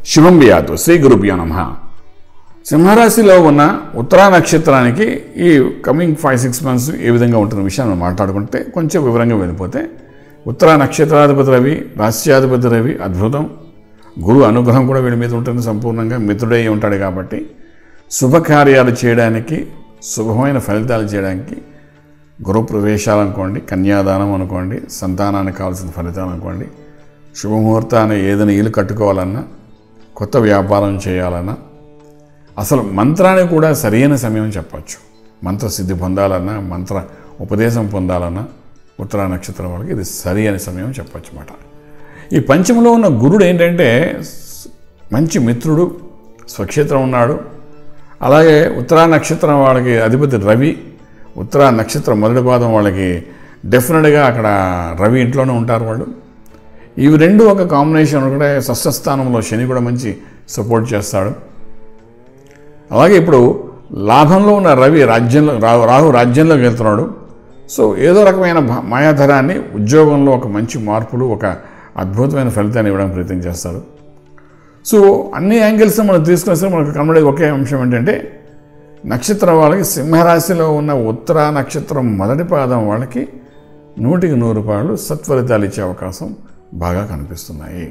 శుభం వ్యాతు శ్రీ గురుభ్యో నమ సింహరాశిలో ఉన్న ఉత్తరా నక్షత్రానికి ఈ కమింగ్ ఫైవ్ సిక్స్ మంత్స్ ఏ విధంగా ఉంటున్న విషయాన్ని మనం మాట్లాడుకుంటే కొంచెం వివరంగా వెళ్ళిపోతే ఉత్తరా నక్షత్రాధిపతి రవి రాష్ట్రాధిపతి రవి అద్భుతం గురు అనుగ్రహం కూడా వీడి మీద ఉంటుంది సంపూర్ణంగా మిత్రుడై ఉంటాడు కాబట్టి శుభకార్యాలు చేయడానికి శుభమైన ఫలితాలు చేయడానికి గురు ప్రవేశాలు అనుకోండి కన్యాదానం అనుకోండి సంతానానికి కావాల్సిన ఫలితాలు అనుకోండి శుభముహూర్తాన్ని ఏదైనా ఇల్లు కట్టుకోవాలన్నా కొత్త వ్యాపారం చేయాలన్నా అసలు మంత్రాన్ని కూడా సరైన సమయం చెప్పచ్చు మంత్ర సిద్ధి పొందాలన్నా మంత్ర ఉపదేశం పొందాలన్నా ఉత్తరా నక్షత్రం వాళ్ళకి ఇది సరి అయిన సమయం చెప్పచ్చు అన్నమాట ఈ పంచమలో ఉన్న గురుడు ఏంటంటే స్- మంచి మిత్రుడు స్వక్షేత్రం ఉన్నాడు అలాగే ఉత్తరా నక్షత్రం వాళ్ళకి అధిపతి రవి ఉత్తరా నక్షత్రం మొదటి పాదం వాళ్ళకి డెఫినెట్గా అక్కడ రవి ఇంట్లోనే ఉంటారు వాళ్ళు ఇవి రెండు ఒక కాంబినేషన్ కూడా షష్ఠ స్థానంలో శని కూడా మంచి సపోర్ట్ చేస్తాడు అలాగే ఇప్పుడు లాభంలో ఉన్న రవి రాజ్యంలో రాహు రాహు రాజ్యంలోకి వెళ్తున్నాడు సో ఏదో రకమైన భ- మాయాధరాన్ని ఉద్యోగంలో ఒక మంచి మార్పులు ఒక అద్భుతమైన ఫలితాన్ని ఇవ్వడానికి ప్రయత్నం చేస్తాడు సో అన్ని యాంగిల్స్ మనం తీసుకున్న సరే మనకు కనబడేది ఒకే అంశం ఏంటంటే నక్షత్రం వాళ్ళకి సింహరాశిలో ఉన్న ఉత్తర నక్షత్రం మొదటి పాదం వాళ్ళకి నూటికి నూరు రూపాయలు సత్ఫలితాలు ఇచ్చే అవకాశం బాగా కనిపిస్తున్నాయి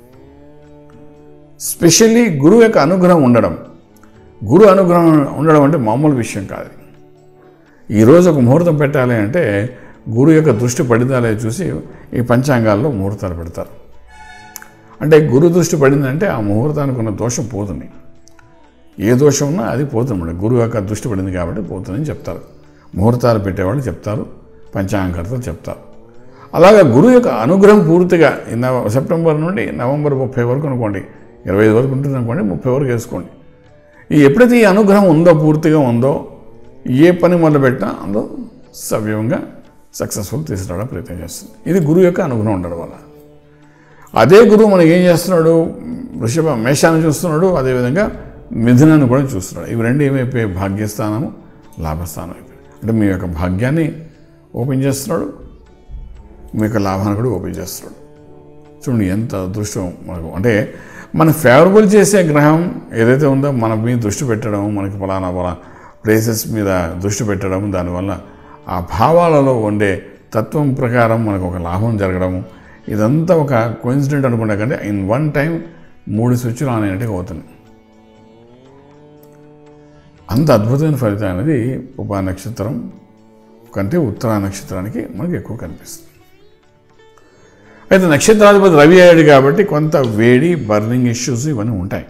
స్పెషల్లీ గురువు యొక్క అనుగ్రహం ఉండడం గురు అనుగ్రహం ఉండడం అంటే మామూలు విషయం కాదు ఈరోజు ఒక ముహూర్తం పెట్టాలి అంటే గురు యొక్క దృష్టి పడిందాలే చూసి ఈ పంచాంగాల్లో ముహూర్తాలు పెడతారు అంటే గురు దృష్టి పడిందంటే ఆ ముహూర్తానికి ఉన్న దోషం పోతుంది ఏ దోషం ఉన్నా అది పోతుంది గురువు యొక్క దృష్టి పడింది కాబట్టి పోతుందని చెప్తారు ముహూర్తాలు పెట్టేవాళ్ళు చెప్తారు పంచాంగకర్తలు చెప్తారు అలాగా గురువు యొక్క అనుగ్రహం పూర్తిగా ఈ నవ సెప్టెంబర్ నుండి నవంబర్ ముప్పై వరకు అనుకోండి ఇరవై ఐదు వరకు ఉంటుంది అనుకోండి ముప్పై వరకు వేసుకోండి ఈ ఎప్పుడైతే ఈ అనుగ్రహం ఉందో పూర్తిగా ఉందో ఏ పని మొదలుపెట్టినా అందులో సవ్యంగా సక్సెస్ఫుల్ తీసుకురావడం ప్రయత్నం చేస్తుంది ఇది గురువు యొక్క అనుగ్రహం ఉండడం వల్ల అదే గురువు మనకి ఏం చేస్తున్నాడు వృషభ మేషాన్ని చూస్తున్నాడు అదేవిధంగా మిథునాన్ని కూడా చూస్తున్నాడు ఇవి రెండు ఏమైపోయాయి భాగ్యస్థానము లాభస్థానం అయిపోయాయి అంటే మీ యొక్క భాగ్యాన్ని ఓపెన్ చేస్తున్నాడు మీ యొక్క లాభాన్ని కూడా ఓపెన్ చేస్తున్నాడు చూడండి ఎంత అదృష్టం మనకు అంటే మన ఫేవరబుల్ చేసే గ్రహం ఏదైతే ఉందో మన మీద దృష్టి పెట్టడం మనకి ఫలానా ఫలా ప్లేసెస్ మీద దృష్టి పెట్టడం దానివల్ల ఆ భావాలలో ఉండే తత్వం ప్రకారం మనకు ఒక లాభం జరగడం ఇదంతా ఒక కోయిన్సిడెంట్ అనుకున్నా కంటే ఇన్ వన్ టైం మూడు స్విచ్లు ఆన్ అయినట్టుగా అవుతుంది అంత అద్భుతమైన ఫలితం అనేది ఉపా నక్షత్రం కంటే ఉత్తరా నక్షత్రానికి మనకి ఎక్కువ కనిపిస్తుంది అయితే నక్షత్రాధిపతి రవి అయ్యాడు కాబట్టి కొంత వేడి బర్నింగ్ ఇష్యూస్ ఇవన్నీ ఉంటాయి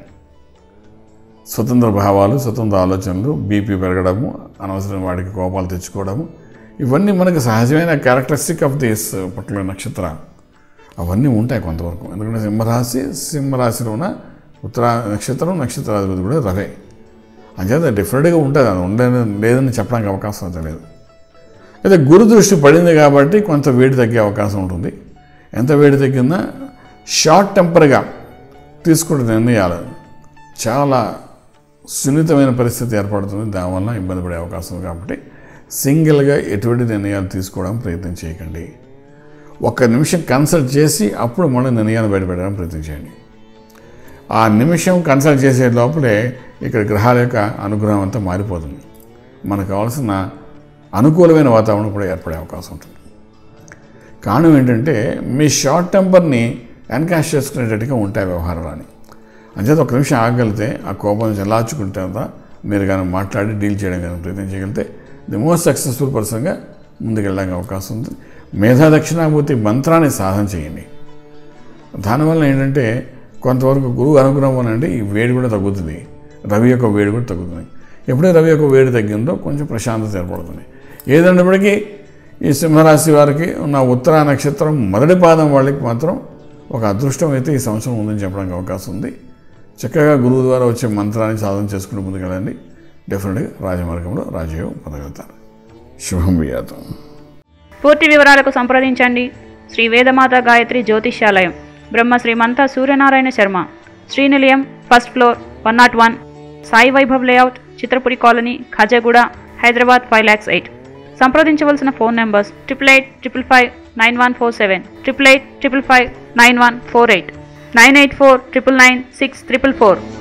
స్వతంత్ర భావాలు స్వతంత్ర ఆలోచనలు బీపీ పెరగడము అనవసరం వాడికి కోపాలు తెచ్చుకోవడము ఇవన్నీ మనకు సహజమైన క్యారెక్టరిస్టిక్ ఆఫ్ దిస్ పర్టికులర్ నక్షత్ర అవన్నీ ఉంటాయి కొంతవరకు ఎందుకంటే సింహరాశి సింహరాశిలో ఉన్న ఉత్తర నక్షత్రం నక్షత్రాధిపతి కూడా రవే అంచేత డెఫినెట్గా ఉంటుంది అది ఉండే లేదని చెప్పడానికి అవకాశం అయితే లేదు అయితే గురు దృష్టి పడింది కాబట్టి కొంత వేడి తగ్గే అవకాశం ఉంటుంది ఎంత వేడి తగ్గిందా షార్ట్ టెంపర్గా తీసుకునే నిర్ణయాలు చాలా సున్నితమైన పరిస్థితి ఏర్పడుతుంది దానివల్ల ఇబ్బంది పడే అవకాశం ఉంది కాబట్టి సింగిల్గా ఎటువంటి నిర్ణయాలు తీసుకోవడం ప్రయత్నం చేయకండి ఒక్క నిమిషం కన్సల్ట్ చేసి అప్పుడు మళ్ళీ నిర్ణయాలు బయటపెట్టడం ప్రయత్నం చేయండి ఆ నిమిషం కన్సల్ట్ చేసే లోపలే ఇక్కడ గ్రహాల యొక్క అనుగ్రహం అంతా మారిపోతుంది మనకు కావాల్సిన అనుకూలమైన వాతావరణం కూడా ఏర్పడే అవకాశం ఉంటుంది కారణం ఏంటంటే మీ షార్ట్ టెంపర్ని ఎన్కాష్ చేసుకునేటట్టుగా ఉంటాయి వ్యవహారాలని అంచేత ఒక నిమిషం ఆగలిగితే ఆ కోపం చల్లార్చుకుంటే మీరు కానీ మాట్లాడి డీల్ చేయడం కానీ ప్రయత్నం చేయగలిగితే ది మోస్ట్ సక్సెస్ఫుల్ పర్సన్గా ముందుకెళ్ళడానికి అవకాశం ఉంది మేధా దక్షిణామూర్తి మంత్రాన్ని సాధన చేయండి దానివల్ల ఏంటంటే కొంతవరకు గురువు అనుగ్రహం అనంటే ఈ వేడి కూడా తగ్గుతుంది రవి యొక్క వేడి కూడా తగ్గుతుంది ఎప్పుడైతే రవి యొక్క వేడి తగ్గిందో కొంచెం ప్రశాంతత ఏర్పడుతుంది ఏదైనప్పటికీ ఈ సింహరాశి వారికి ఉన్న ఉత్తర నక్షత్రం మొదటి పాదం వాళ్ళకి మాత్రం ఒక అదృష్టం అయితే ఈ సంవత్సరం ఉందని చెప్పడానికి అవకాశం ఉంది చక్కగా గురువు ద్వారా వచ్చే మంత్రాన్ని సాధన చేసుకుని ముందుకెళ్ళండి డెఫినెట్గా రాజమార్గంలో రాజయోగం పొందగలుగుతారు శుభం వియాతం పూర్తి వివరాలకు సంప్రదించండి Shri Vedamata Gayatri Jyotishyalayam Brahma Shrimanta Suryanarayana Sharma Srinilayam first floor one naught one Sai Vaibhav layout Chitrapuri colony Khajaguda Hyderabad five lakhs eight సంప్రదించవలసిన phone numbers triple eight triple five nine one four seven triple eight triple five nine one four eight nine eight four triple nine six triple four